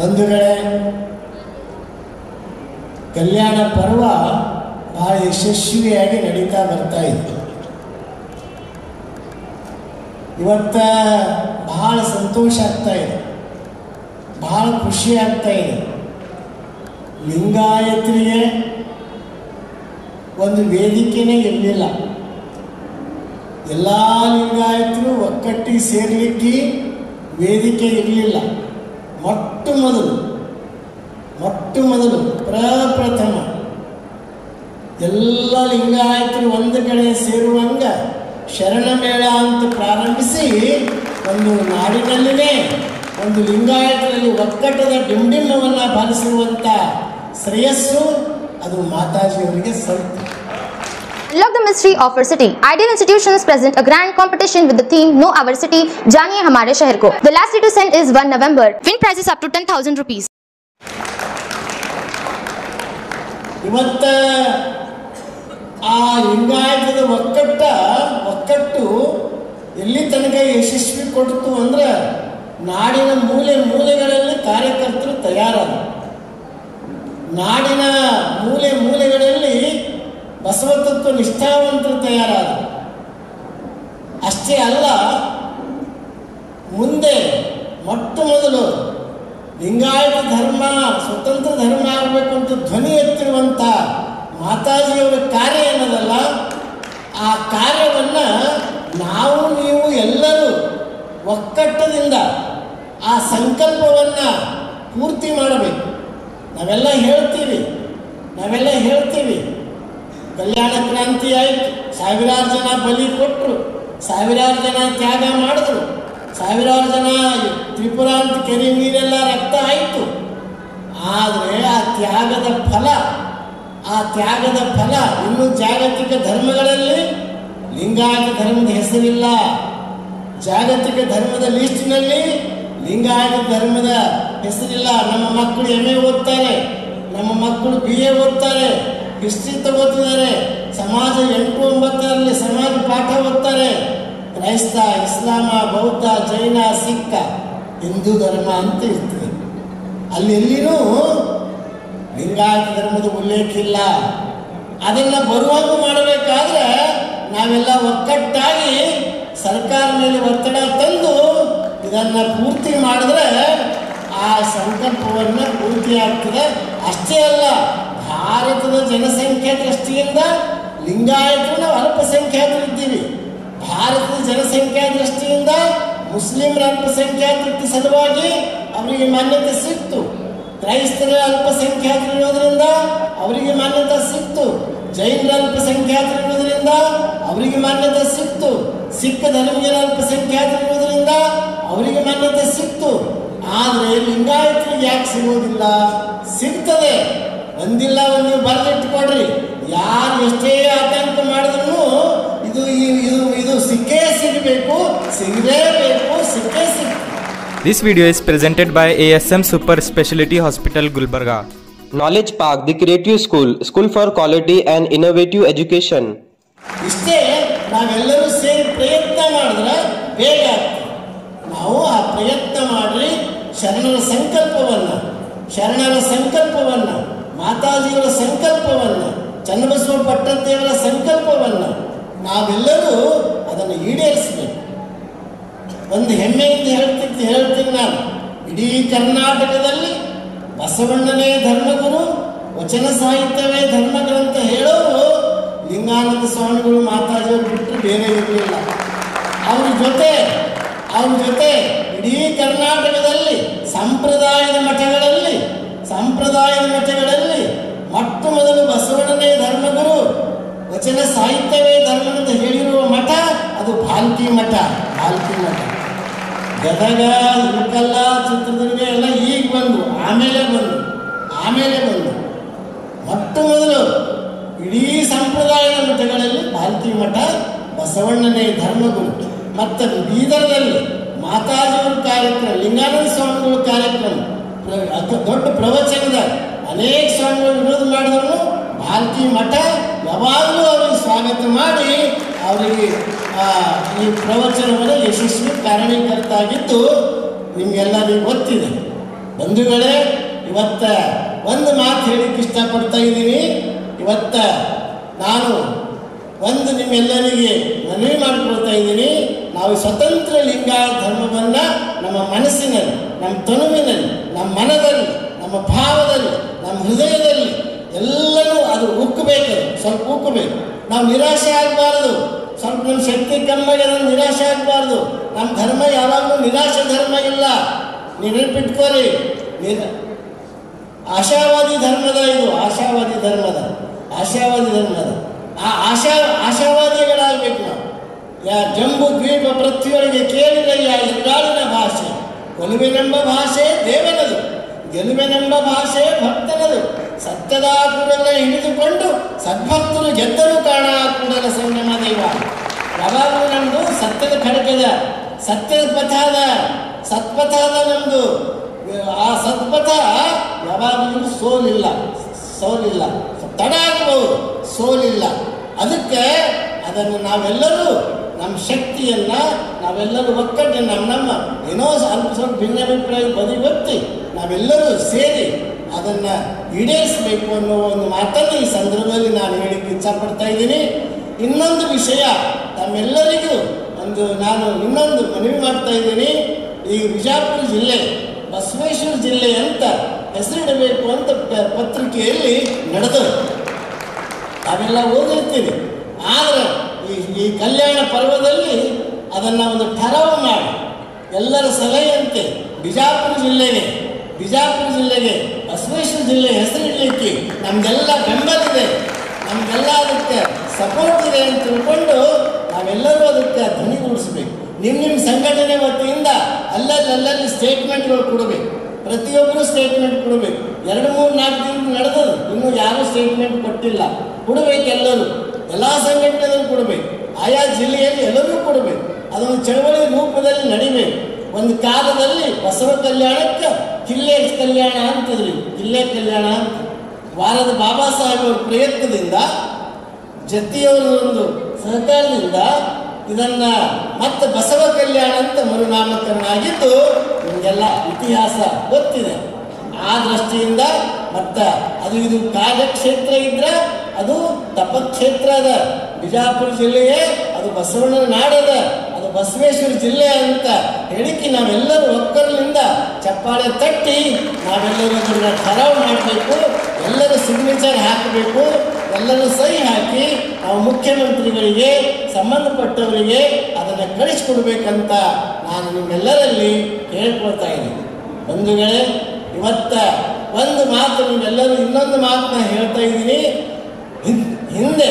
ಬಂಧುಗಳೇ ಕಲ್ಯಾಣ ಪರ್ವ ಬಹಳ ಯಶಸ್ವಿಯಾಗಿ ನಡೀತಾ ಬರ್ತಾ ಇತ್ತು ಇವತ್ತ ಬಹಳ ಸಂತೋಷ ಆಗ್ತಾ ಇದೆ ಬಹಳ ಖುಷಿ ಆಗ್ತಾ ಇದೆ ಲಿಂಗಾಯತರಿಗೆ ಒಂದು ವೇದಿಕೆನೇ ಇರಲಿಲ್ಲ ಎಲ್ಲ ಲಿಂಗಾಯತರು ಒಕ್ಕಟ್ಟಿಗೆ ಸೇರಲಿಕ್ಕೆ ವೇದಿಕೆ ಇರಲಿಲ್ಲ ಮೊಟ್ಟ ಮೊದಲು ಮೊಟ್ಟ ಮೊದಲು ಪ್ರಪ್ರಥಮ ಎಲ್ಲ ಲಿಂಗಾಯತರು ಒಂದು ಕಡೆ ಸೇರುವಂಗ ಶರಣಮೇಳ ಅಂತ ಪ್ರಾರಂಭಿಸಿ ಒಂದು ನಾಡಿನಲ್ಲಿನೇ ಒಂದು ಲಿಂಗಾಯತರಲ್ಲಿ ಒಕ್ಕಟ್ಟದ ಡಿಂಡಿಮವನ್ನು ಬಾರಿಸಿರುವಂಥ ಶ್ರೇಯಸ್ಸು ಅದು ಮಾತಾಜಿಯವರಿಗೆ ಸಲ್ತು Unlock the mystery of our city. Ideal institutions present a grand competition with the theme Know Our City, जानिए हमारे शहर को. The last day to send is 1 November. Win prizes up to 10,000 rupees. ಇವತ್ತ ಆ ಲಿಂಗಾಯತದ ಒಕ್ಕಟ್ಟ ಒಕ್ಕಟ್ಟು ಎಲ್ಲಿ ತನಕ ಯಶಸ್ವಿ ಕೊಡ್ತು ಅಂದ್ರೆ ನಾಡಿನ ಮೂಲೆ ಮೂಲೆಗಳಲ್ಲಿ ಕಾರ್ಯಕರ್ತರು ತಯಾರಾದ ನಾಡಿನ ಮೂಲೆ ಮೂಲೆಗಳಲ್ಲಿ ಬಸವತತ್ವ ನಿಷ್ಠಾವಂತರು ತಯಾರಾದ ಅಷ್ಟೇ ಅಲ್ಲ ಮುಂದೆ ಮೊಟ್ಟ ಮೊದಲು ಲಿಂಗಾಯತ ಧರ್ಮ ಸ್ವತಂತ್ರ ಧರ್ಮ ಆಗಬೇಕು ಅಂತ ಧ್ವನಿ ಎತ್ತಿರುವಂಥ ಮಾತಾಜಿಯವರ ಕಾರ್ಯ ಏನದಲ್ಲ ಆ ಕಾರ್ಯವನ್ನು ನಾವು ನೀವು ಎಲ್ಲರೂ ಒಕ್ಕಟ್ಟದಿಂದ ಆ ಸಂಕಲ್ಪವನ್ನು ಪೂರ್ತಿ ಮಾಡಬೇಕು ನಾವೆಲ್ಲ ಹೇಳ್ತೀವಿ ನಾವೆಲ್ಲ ಹೇಳ್ತೀವಿ ಕಲ್ಯಾಣ ಕ್ರಾಂತಿ ಆಯಿತು ಸಾವಿರಾರು ಜನ ಬಲಿ ಕೊಟ್ಟರು ಸಾವಿರಾರು ಜನ ತ್ಯಾಗ ಮಾಡಿದ್ರು ಸಾವಿರಾರು ಜನ ತ್ರಿಪುರ ಅಂತ ಕೆರೆ ನೀರೆಲ್ಲ ರಕ್ತ ಆಯಿತು ಆದರೆ ಆ ತ್ಯಾಗದ ಫಲ ಆ ತ್ಯಾಗದ ಫಲ ಇನ್ನೂ ಜಾಗತಿಕ ಧರ್ಮಗಳಲ್ಲಿ ಲಿಂಗಾಯತ ಧರ್ಮದ ಹೆಸರಿಲ್ಲ ಜಾಗತಿಕ ಧರ್ಮದ ಲಿಸ್ಟಿನಲ್ಲಿ ಲಿಂಗಾಯತ ಧರ್ಮದ ಹೆಸರಿಲ್ಲ ನಮ್ಮ ಮಕ್ಕಳು ಎಮ್ ಎ ಓದ್ತಾರೆ ನಮ್ಮ ಮಕ್ಕಳು ಬಿ ಎ ಓದ್ತಾರೆ ಹಿಸ್ಟ್ರಿ ತಗೋತಿದ್ದಾರೆ ಸಮಾಜ ಎಂಟು ಒಂಬತ್ತರಲ್ಲಿ ಸಮಾಜ ಪಾಠ ಓದ್ತಾರೆ ಕ್ರೈಸ್ತ ಇಸ್ಲಾಮ ಬೌದ್ಧ ಜೈನ ಸಿಖ್ ಹಿಂದೂ ಧರ್ಮ ಅಂತ ಇರ್ತದೆ ಅಲ್ಲಿ ಎಲ್ಲಿನೂ ಲಿಂಗಾಯತ ಧರ್ಮದ ಉಲ್ಲೇಖ ಇಲ್ಲ ಅದನ್ನು ಬರುವಾಗ ಮಾಡಬೇಕಾದ್ರೆ ನಾವೆಲ್ಲ ಒಕ್ಕಟ್ಟಾಗಿ ಸರ್ಕಾರ ಮೇಲೆ ಒತ್ತಡ ತಂದು ಇದನ್ನು ಪೂರ್ತಿ ಮಾಡಿದ್ರೆ ಆ ಸಂಕಲ್ಪವನ್ನು ಪೂರ್ತಿ ಆಗ್ತದೆ ಅಷ್ಟೇ ಅಲ್ಲ ಭಾರತದ ಜನಸಂಖ್ಯೆ ದೃಷ್ಟಿಯಿಂದ ಲಿಂಗಾಯತರು ನಾವು ಅಲ್ಪಸಂಖ್ಯಾತರು ಇದ್ದೀವಿ ಭಾರತದ ಜನಸಂಖ್ಯಾ ದೃಷ್ಟಿಯಿಂದ ಮುಸ್ಲಿಮರ ಅಲ್ಪಸಂಖ್ಯಾತರ ಸಲುವಾಗಿ ಅವರಿಗೆ ಮಾನ್ಯತೆ ಸಿಕ್ತು ಕ್ರೈಸ್ತರ ಅಲ್ಪಸಂಖ್ಯಾತರು ಇರೋದ್ರಿಂದ ಅವರಿಗೆ ಮಾನ್ಯತೆ ಸಿಕ್ತು ಜೈನರ ಅಲ್ಪಸಂಖ್ಯಾತರು ಇರೋದ್ರಿಂದ ಅವರಿಗೆ ಮಾನ್ಯತೆ ಸಿಕ್ತು ಸಿಖ್ ಧರ್ಮೀಯರ ಅಲ್ಪಸಂಖ್ಯಾತರು ಇರೋದ್ರಿಂದ ಅವರಿಗೆ ಮಾನ್ಯತೆ ಸಿಕ್ತು ಆದರೆ ಲಿಂಗಾಯತರಿಗೆ ಯಾಕೆ ಸಿಗೋದಿಲ್ಲ ಸಿಗ್ತದೆ ಒಂದಿಲ್ಲ ಒಂದು ನೀವು ಬರೆದಿಟ್ಕೊಡ್ರಿ ಯಾರು ಎಷ್ಟೇ ಆತಂಕ ಮಾಡಿದ್ರು ಇದು ಈ- ಇದು ಇದು ಸಿಕ್ಕೇ ಸಿಗಬೇಕು ಸಿಗಲೇಬೇಕು ಸಿಕ್ಕೇ ಸಿಗ್ತದೆ This video is presented by ASM Super Speciality Hospital Gulbarga. Knowledge Park, the Creative School, School for Quality and Innovative Education. ಇಷ್ಟೇ ನಾವೆಲ್ಲರೂ ಸೇರಿ ಪ್ರಯತ್ನ ಮಾಡಿದ್ರೆ ಬೇಗ ಆಗ್ತದೆ ನಾವು ಆ ಪ್ರಯತ್ನ ಮಾಡಿ ಶರಣರ ಸಂಕಲ್ಪವನ್ನು ಶರಣರ ಸಂಕಲ್ಪವನ್ನು ಮಾತಾಜಿಯವರ ಸಂಕಲ್ಪವನ್ನು ಚನ್ನಬಸವ ಪಟ್ಟದೇವರ ಸಂಕಲ್ಪವನ್ನು ನಾವೆಲ್ಲರೂ ಅದನ್ನು ಈಡೇರಿಸಬೇಕು ಒಂದು ಹೆಮ್ಮೆಯಿಂದ ಹೇಳ್ತಿದ್ದು ಹೇಳ್ತೀನಿ ನಾನು ಇಡೀ ಕರ್ನಾಟಕದಲ್ಲಿ ಬಸವಣ್ಣನೇ ಧರ್ಮಗುರು ವಚನ ಸಾಹಿತ್ಯವೇ ಧರ್ಮಗ್ರಂಥ ಹೇಳೋರು ಲಿಂಗಾನಂದ ಸ್ವಾಮಿಗಳು ಮಾತಾಜಿಯವರು ಬಿಟ್ಟರೆ ಬೇರೆ ಇರಲಿಲ್ಲ ಅವ್ರ ಜೊತೆ ಅವ್ರ ಜೊತೆ ಇಡೀ ಕರ್ನಾಟಕದಲ್ಲಿ ಸಂಪ್ರದಾಯದ ಮಠಗಳಲ್ಲಿ ಸಂಪ್ರದಾಯದ ಮಠಗಳಲ್ಲಿ ಮೊಟ್ಟ ಮೊದಲು ಬಸವಣ್ಣನೇ ಧರ್ಮಗುರು ವಚನ ಸಾಹಿತ್ಯವೇ ಧರ್ಮ ಅಂತ ಹೇಳಿರುವ ಮಠ ಅದು ಭಾಲ್ಕಿ ಮಠ ಭಾಲ್ಕಿ ಮಠ ಗದಗ ಇಳಕಲ್ಲ ಚಿತ್ರದುರ್ಗ ಎಲ್ಲ ಈಗ ಬಂದು ಆಮೇಲೆ ಬಂದು ಆಮೇಲೆ ಬಂದು ಮೊಟ್ಟ ಮೊದಲು ಇಡೀ ಸಂಪ್ರದಾಯದ ಮಠಗಳಲ್ಲಿ ಭಾಲ್ಕಿ ಮಠ ಬಸವಣ್ಣನೇ ಧರ್ಮಗುರು ಮತ್ತು ಬೀದರ್ನಲ್ಲಿ ಮಾತಾಜಿಯವರ ಕಾರ್ಯಕ್ರಮ ಲಿಂಗಾನಂದ ಸ್ವಾಮಿಗಳ ಕಾರ್ಯಕ್ರಮ ಪ್ರ- ಅತ- ದೊಡ್ಡ ಪ್ರವಚನದ ಅನೇಕ ಸ್ವಾಮಿಗಳು ವಿರೋಧ ಮಾಡಿದ್ರು ಭಾಲ್ಕಿ ಮಠ ಯಾವಾಗಲೂ ಅವರಿಗೆ ಸ್ವಾಗತ ಮಾಡಿ ಅವರಿಗೆ ಆ, ಈ ಪ್ರವಚನವನ್ನು ಯಶಸ್ವಿ ಕಾರಣೀಕರ್ತ ಆಗಿದ್ದು ನಿಮಗೆಲ್ಲರಿಗೂ ಗೊತ್ತಿದೆ ಬಂಧುಗಳೇ ಇವತ್ತ ಒಂದು ಮಾತು ಹೇಳಿಕ್ಕೆ ಇಷ್ಟಪಡ್ತಾ ಇದ್ದೀನಿ ಇವತ್ತ ನಾನು ಒಂದು ನಿಮ್ಮೆಲ್ಲರಿಗೆ ಮನವಿ ಮಾಡಿಕೊಳ್ತಾ ಇದ್ದೀನಿ ನಾವು ಸ್ವತಂತ್ರ ಲಿಂಗಾಯತ ಧರ್ಮವನ್ನು ನಮ್ಮ ಮನಸ್ಸಿನಲ್ಲಿ ನಮ್ಮ ತನುವಿನಲ್ಲಿ ನಮ್ಮ ಮನದಲ್ಲಿ ನಮ್ಮ ಭಾವದಲ್ಲಿ ನಮ್ಮ ಹೃದಯದಲ್ಲಿ ಎಲ್ಲನೂ ಅದು ಉಕ್ಕಬೇಕು ಸ್ವಲ್ಪ ಉಕ್ಕಬೇಕು ನಾವು ನಿರಾಶೆ ಆಗಬಾರ್ದು ಸ್ವಲ್ಪ ನಮ್ಮ ಶಕ್ತಿ ಕಮ್ಮಿಗೆ ನಾವು ನಿರಾಶೆ ಆಗಬಾರ್ದು ನಮ್ಮ ಧರ್ಮ ಯಾವಾಗಲೂ ನಿರಾಶೆ ಧರ್ಮ ಇಲ್ಲ ನೀವು ನೆನಪಿಟ್ಕೋರಿ ನಿರ ಆಶಾವಾದಿ ಧರ್ಮದ ಇದು ಆಶಾವಾದಿ ಧರ್ಮದ ಆಶಾವಾದಿ ಧರ್ಮದ ಆ ಆಶಾ ಆಶಾವಾದಿಗಳಾಗಬೇಕು ನಾವು ಯಾ ಜಂಬು ದ್ವೀಪ ಪೃಥ್ವಿಯೊಳಗೆ ಕೇಳಿದಯ್ಯ ಎಂದಾಳಿನ ಭಾಷೆ ಕೊಲುವೆನೆಂಬ ಭಾಷೆ ದೇವನದು ಗೆಲುವೆನೆಂಬ ಭಾಷೆ ಭಕ್ತನದು ಸತ್ಯದ ಕೂಡಲ ಹಿಡಿದುಕೊಂಡು ಸದ್ಭಕ್ತರು ಗೆದ್ದರು ಕಾಣ ಕೂಡಲ ಸಂಗಮ ದೈವ ಯಾವಾಗಲೂ ನಮ್ಮದು ಸತ್ಯದ ಖಡ್ಗದ ಸತ್ಯದ ಪಥ ಅದ ಸತ್ಪಥ ಅದ ನಮ್ಮದು ಆ ಸತ್ಪಥ ಯಾವಾಗಲೂ ಸೋಲಿಲ್ಲ ಸೋಲಿಲ್ಲ ತಡ ಆಗಬಹುದು ಸೋಲಿಲ್ಲ ಅದಕ್ಕೆ ಅದನ್ನು ನಾವೆಲ್ಲರೂ ನಮ್ಮ ಶಕ್ತಿಯನ್ನು ನಾವೆಲ್ಲರೂ ಒಕ್ಕಟ್ಟೆ ನಮ್ಮ ನಮ್ಮ ಏನೋ ಸ್ವಲ್ಪ ಸ್ವಲ್ಪ ಭಿನ್ನಾಭಿಪ್ರಾಯ ಬದಿಗೊತ್ತಿ ನಾವೆಲ್ಲರೂ ಸೇರಿ ಅದನ್ನು ಈಡೇರಿಸಬೇಕು ಅನ್ನೋ ಒಂದು ಮಾತನ್ನು ಈ ಸಂದರ್ಭದಲ್ಲಿ ನಾನು ಹೇಳಿಕ್ಕೆ ಇಚ್ಛಪಡ್ತಾ ಇದ್ದೀನಿ ಇನ್ನೊಂದು ವಿಷಯ ತಮ್ಮೆಲ್ಲರಿಗೂ ಒಂದು ನಾನು ಇನ್ನೊಂದು ಮನವಿ ಮಾಡ್ತಾ ಇದ್ದೀನಿ ಈ ವಿಜಯಪುರ ಜಿಲ್ಲೆ ಬಸವೇಶ್ವರ ಜಿಲ್ಲೆ ಅಂತ ಹೆಸರಿಡಬೇಕು ಅಂತ ಪ- ಪತ್ರಿಕೆಯಲ್ಲಿ ನಡೆದರು ನಾವೆಲ್ಲ ಓದಿರ್ತೀವಿ ಆದರೆ ಈ ಈ ಕಲ್ಯಾಣ ಪರ್ವದಲ್ಲಿ ಅದನ್ನು ಒಂದು ಠರಾವು ಮಾಡಿ ಎಲ್ಲರ ಸಲಹೆಯಂತೆ ಬಿಜಾಪುರ ಜಿಲ್ಲೆಗೆ ಬಿಜಾಪುರ ಜಿಲ್ಲೆಗೆ ಬಸವೇಶ್ವರ ಜಿಲ್ಲೆ ಹೆಸರಿಡಲಿಕ್ಕೆ ನಮಗೆಲ್ಲ ಬೆಂಬಲ ಇದೆ ನಮಗೆಲ್ಲ ಅದಕ್ಕೆ ಸಪೋರ್ಟ್ ಇದೆ ಅಂತ ತಿಳ್ಕೊಂಡು ನಾವೆಲ್ಲರೂ ಅದಕ್ಕೆ ಧ್ವನಿಗೂಡಿಸ್ಬೇಕು ನಿಮ್ಮ ನಿಮ್ಮ ಸಂಘಟನೆ ವತಿಯಿಂದ ಅಲ್ಲಲ್ಲಿ ಅಲ್ಲಲ್ಲಿ ಸ್ಟೇಟ್ಮೆಂಟ್ಗಳು ಕೊಡಬೇಕು ಪ್ರತಿಯೊಬ್ಬರು ಸ್ಟೇಟ್ಮೆಂಟ್ ಕೊಡಬೇಕು ಎರಡು ಮೂರು ನಾಲ್ಕು ದಿನ ನಡೆದದು ಇನ್ನೂ ಯಾರೂ ಸ್ಟೇಟ್ಮೆಂಟ್ ಕೊಟ್ಟಿಲ್ಲ ಕೊಡಬೇಕು ಎಲ್ಲರೂ ಎಲ್ಲ ಸಂಘಟನೆಗಳು ಕೊಡಬೇಕು ಆಯಾ ಜಿಲ್ಲೆಯಲ್ಲಿ ಎಲ್ಲರೂ ಕೊಡಬೇಕು ಅದೊಂದು ಚಳವಳಿ ರೂಪದಲ್ಲಿ ನಡಿಬೇಕು ಒಂದು ಕಾಲದಲ್ಲಿ ಬಸವ ಕಲ್ಯಾಣಕ್ಕೆ ಕಿಲ್ಲೆ ಕಲ್ಯಾಣ ಅಂತಿದ್ರಿ ಕಿಲ್ಲೆ ಕಲ್ಯಾಣ ಅಂತ ವಾರದ ಬಾಬಾ ಸಾಹೇಬ್ ಅವ್ರ ಪ್ರಯತ್ನದಿಂದ ಜತಿಯವರ ಒಂದು ಸಹಕಾರದಿಂದ ಇದನ್ನ ಮತ್ತೆ ಬಸವ ಕಲ್ಯಾಣ ಅಂತ ಮರುನಾಮಕರಣ ಆಗಿದ್ದು ನಿಮಗೆಲ್ಲ ಇತಿಹಾಸ ಗೊತ್ತಿದೆ ಆ ದೃಷ್ಟಿಯಿಂದ ಮತ್ತ ಅದು ಇದು ಕಾರ್ಯಕ್ಷೇತ್ರ ಇದ್ರೆ ಅದು ತಪಕ್ಷೇತ್ರ ಅದ ಬಿಜಾಪುರ ಜಿಲ್ಲೆಯೇ ಅದು ಬಸವಣ್ಣನ ನಾಡದ ಅದು ಬಸವೇಶ್ವರ ಜಿಲ್ಲೆ ಅಂತ ಹೇಳಿಕೆ ನಾವೆಲ್ಲರೂ ಒಕ್ಕಲಿನಿಂದ ಚಪ್ಪಾಳೆ ತಟ್ಟಿ ನಾವೆಲ್ಲರೂ ಅದನ್ನ ಠರಾವು ಮಾಡಬೇಕು ಎಲ್ಲರೂ ಸಿಗ್ನೇಚರ್ ಹಾಕಬೇಕು ಎಲ್ಲರೂ ಸಹಿ ಹಾಕಿ ನಾವು ಮುಖ್ಯಮಂತ್ರಿಗಳಿಗೆ ಸಂಬಂಧಪಟ್ಟವರಿಗೆ ಅದನ್ನು ಕಳಿಸ್ಕೊಡ್ಬೇಕಂತ ನಾನು ನಿಮ್ಮೆಲ್ಲರಲ್ಲಿ ಕೇಳ್ಕೊಳ್ತಾ ಇದ್ದೀನಿ ಬಂಧುಗಳೇ ಇವತ್ತ ಒಂದು ಮಾತು ನೀವೆಲ್ಲರೂ ಇನ್ನೊಂದು ಮಾತನ್ನ ಹೇಳ್ತಾ ಇದ್ದೀನಿ ಹಿಂ- ಹಿಂದೆ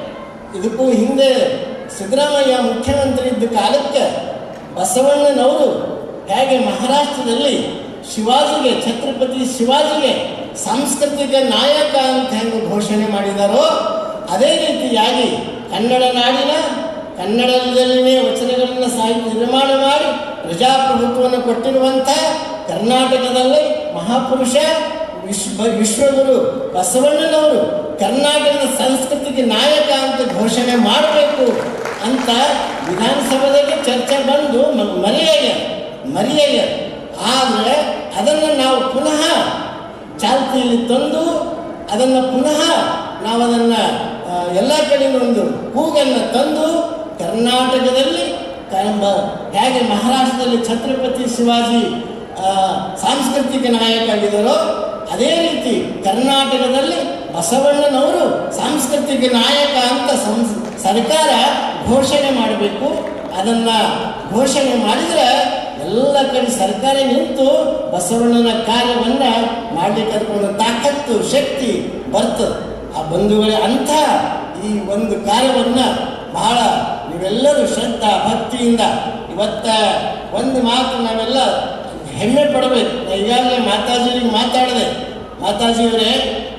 ಇದಕ್ಕೂ ಹಿಂದೆ ಸಿದ್ದರಾಮಯ್ಯ ಮುಖ್ಯಮಂತ್ರಿ ಇದ್ದ ಕಾಲಕ್ಕೆ ಬಸವಣ್ಣನವರು ಹೇಗೆ ಮಹಾರಾಷ್ಟ್ರದಲ್ಲಿ ಶಿವಾಜಿಗೆ ಛತ್ರಪತಿ ಶಿವಾಜಿಗೆ ಸಾಂಸ್ಕೃತಿಕ ನಾಯಕ ಅಂತ ಹೆಂಗೆ ಘೋಷಣೆ ಮಾಡಿದಾರೋ ಅದೇ ರೀತಿಯಾಗಿ ಕನ್ನಡ ನಾಡಿನ ಕನ್ನಡದಲ್ಲಿನೇ ವಚನಗಳನ್ನು ಸಾಹಿತ್ಯ ನಿರ್ಮಾಣ ಮಾಡಿ ಪ್ರಜಾಪ್ರಭುತ್ವವನ್ನು ಕೊಟ್ಟಿರುವಂಥ ಕರ್ನಾಟಕದಲ್ಲಿ ಮಹಾಪುರುಷ ವಿಶ್ವ ವಿಶ್ವಗುರು ಬಸವಣ್ಣನವರು ಕರ್ನಾಟಕದ ಸಂಸ್ಕೃತಿಗೆ ನಾಯಕ ಅಂತ ಘೋಷಣೆ ಮಾಡಬೇಕು ಅಂತ ವಿಧಾನಸಭೆಗೆ ಚರ್ಚೆ ಬಂದು ಮ- ಮರೆಯಾಗ್ಯ ಮರೆಯಾಗ್ಯ ಆದರೆ ಅದನ್ನು ನಾವು ಪುನಃ ಚಾಲ್ತಿಯಲ್ಲಿ ತಂದು ಅದನ್ನು ಪುನಃ ನಾವು ಅದನ್ನು ಎಲ್ಲ ಕಡೆ ಒಂದು ಕೂಗನ್ನು ತಂದು ಕರ್ನಾಟಕದಲ್ಲಿ ಕಂಬ ಹೇಗೆ ಮಹಾರಾಷ್ಟ್ರದಲ್ಲಿ ಛತ್ರಪತಿ ಶಿವಾಜಿ ಆ, ಸಾಂಸ್ಕೃತಿಕ ನಾಯಕ ಆಗಿದ್ದಾರೋ ಅದೇ ರೀತಿ ಕರ್ನಾಟಕದಲ್ಲಿ ಬಸವಣ್ಣನವರು ಸಾಂಸ್ಕೃತಿಕ ನಾಯಕ ಅಂತ ಸಂಸ್ ಸರ್ಕಾರ ಘೋಷಣೆ ಮಾಡಬೇಕು ಅದನ್ನು ಘೋಷಣೆ ಮಾಡಿದರೆ ಎಲ್ಲ ಕಡೆ ಸರ್ಕಾರ ನಿಂತು ಬಸವಣ್ಣನ ಕಾರ್ಯವನ್ನು ಮಾಡಲಿಕ್ಕೆ ಅದಕ್ಕೊಂದು ತಾಕತ್ತು ಶಕ್ತಿ ಬರ್ತದೆ ಆ ಬಂಧುಗಳೇ ಅಂಥ ಈ ಒಂದು ಕಾರ್ಯವನ್ನು ಬಹಳ ನೀವೆಲ್ಲರೂ ಶ್ರದ್ಧಾ ಭಕ್ತಿಯಿಂದ ಇವತ್ತ ಒಂದು ಮಾತು ನಾವೆಲ್ಲ ಹೆಮ್ಮೆ ಪಡಬೇಕು ನಾ ಈಗಾಗಲೇ ಮಾತಾಜಿಯವರಿಗೆ ಮಾತಾಡಿದೆ ಮಾತಾಜಿಯವರೇ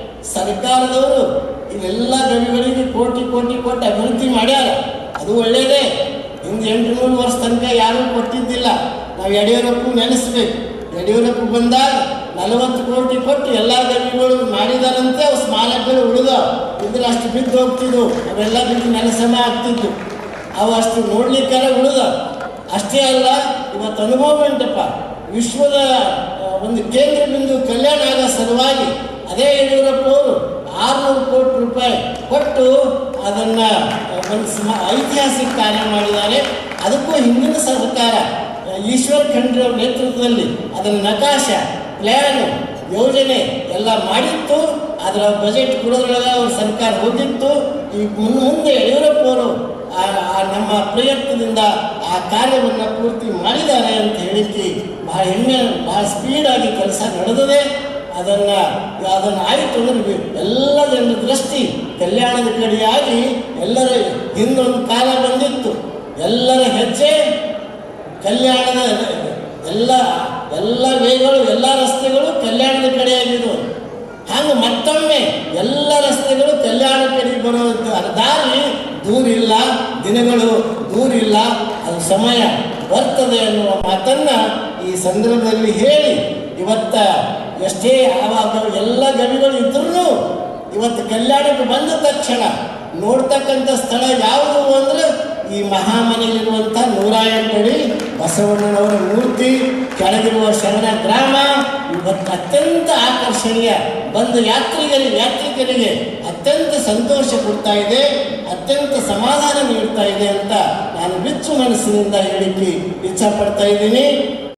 ಸರ್ಕಾರದವರು ಇವೆಲ್ಲ ಗವಿಗಳಿಗೆ ಕೋಟಿ ಕೋಟಿ ಕೋಟಿ ಅಭಿವೃದ್ಧಿ ಮಾಡ್ಯಾರ ಅದು ಒಳ್ಳೆಯದೇ ಹಿಂದೆ ಎಂಟು ನೂರು ವರ್ಷ ತನಕ ಯಾರೂ ಕೊಟ್ಟಿದ್ದಿಲ್ಲ ನಾವು ಯಡಿಯೂರಪ್ಪ ನೆನೆಸ್ಬೇಕು ಯಡಿಯೂರಪ್ಪ ಬಂದಾಗ ನಲವತ್ತು ಕೋಟಿ ಕೊಟ್ಟು ಎಲ್ಲ ಗವಿಗಳು ಮಾಡಿದಾರಂತೆ ಅವು ಸ್ಮಾರಕಗಳು ಉಳಿದ ಇದ್ರೆ ಅಷ್ಟು ಬಿದ್ದು ಹೋಗ್ತಿದ್ವು ಅವೆಲ್ಲ ಬಿದ್ದು ನೆಲಸಮ ಆಗ್ತಿದ್ವು ಅವು ಅಷ್ಟು ನೋಡ್ಲಿಕ್ಕಾರ ಉಳಿದ ಅಷ್ಟೇ ಅಲ್ಲ ಇವತ್ತು ಅನುಭವ ಉಂಟಪ್ಪ ವಿಶ್ವದ ಆ, ಒಂದು ಕೇಂದ್ರ ಬಿಂದು ಕಲ್ಯಾಣ ಆಗೋ ಸಲುವಾಗಿ ಅದೇ ಯಡಿಯೂರಪ್ಪ ಅವರು ಆರುನೂರು ಕೋಟಿ ರೂಪಾಯಿ ಕೊಟ್ಟು ಅದನ್ನು ಒಂದು ಸಮ ಐತಿಹಾಸಿಕ ಕಾರ್ಯ ಮಾಡಿದ್ದಾರೆ ಅದಕ್ಕೂ ಹಿಂದಿನ ಸರ್ಕಾರ ಈಶ್ವರ್ ಖಂಡ್ರೆ ಅವ್ರ ನೇತೃತ್ವದಲ್ಲಿ ಅದನ್ನು ನಕಾಶ ಪ್ಲ್ಯಾನು ಯೋಜನೆ ಎಲ್ಲ ಮಾಡಿತ್ತು ಅದರ ಬಜೆಟ್ ಕೊಡೋದ್ರೊಳಗೆ ಅವ್ರ ಸರ್ಕಾರ ಹೋಗಿತ್ತು ಈ ಮುನ್- ಮುಂದೆ ಯಡಿಯೂರಪ್ಪ ಅವರು ಆ ಆ ನಮ್ಮ ಪ್ರಯತ್ನದಿಂದ ಆ ಕಾರ್ಯವನ್ನು ಪೂರ್ತಿ ಮಾಡಿದ್ದಾರೆ ಅಂತ ಹೇಳಿಕ್ಕೆ ಭಾಳ ಹೆಮ್ಮೆ ಭಾಳ ಸ್ಪೀಡಾಗಿ ಕೆಲಸ ನಡೆದಿದೆ ಅದನ್ನು ಅದನ್ನು ಆಯಿತು ಅಂದ್ರೆ ಎಲ್ಲ ಜನರ ದೃಷ್ಟಿ ಕಲ್ಯಾಣದ ಕಡೆಯಾಗಿ ಎಲ್ಲರ ಹಿಂದೊಂದು ಕಾಲ ಬಂದಿತ್ತು ಎಲ್ಲರ ಹೆಜ್ಜೆ ಕಲ್ಯಾಣದ ಎಲ್ಲ ಎಲ್ಲ ವೇಗಳು ಎಲ್ಲ ರಸ್ತೆಗಳು ಕಲ್ಯಾಣದ ಕಡೆಯಾಗಿದ್ದವು ಹಾಗೆ ಮತ್ತೊಮ್ಮೆ ಎಲ್ಲ ರಸ್ತೆಗಳು ಕಲ್ಯಾಣ ಕಡೆಗೆ ಬರೋದು ಅದು ದಾರಿ ದೂರಿಲ್ಲ ದಿನಗಳು ದೂರಿಲ್ಲ ಅದು ಸಮಯ ಬರ್ತದೆ ಅನ್ನುವ ಮಾತನ್ನ ಈ ಸಂದರ್ಭದಲ್ಲಿ ಹೇಳಿ ಇವತ್ತ ಎಷ್ಟೇ ಆವಾಗ ಎಲ್ಲ ಗವಿಗಳು ಇದ್ರೂ ಇವತ್ತು ಕಲ್ಯಾಣಕ್ಕೆ ಬಂದ ತಕ್ಷಣ ನೋಡ್ತಕ್ಕಂಥ ಸ್ಥಳ ಯಾವುದು ಅಂದ್ರೆ ಈ ಮಹಾಮನೆಯಲ್ಲಿರುವಂಥ ನೂರ ಎಂಟಡಿ ಬಸವಣ್ಣನವರ ಮೂರ್ತಿ ಕೆಳಗಿರುವ ಶರಣ ಗ್ರಾಮ ಇವತ್ತು ಅತ್ಯಂತ ಆಕರ್ಷಣೀಯ ಬಂದ ಯಾತ್ರಿಗರಿಗೆ ಯಾತ್ರಿಕರಿಗೆ ಅತ್ಯಂತ ಸಂತೋಷ ಕೊಡ್ತಾ ಇದೆ ಅತ್ಯಂತ ಸಮಾಧಾನ ನೀಡ್ತಾ ಇದೆ ಅಂತ ನಾನು ಬಿಚ್ಚು ಮನಸ್ಸಿನಿಂದ ಹೇಳಿಕ್ಕೆ ಇಚ್ಛಪಡ್ತಾ ಇದ್ದೀನಿ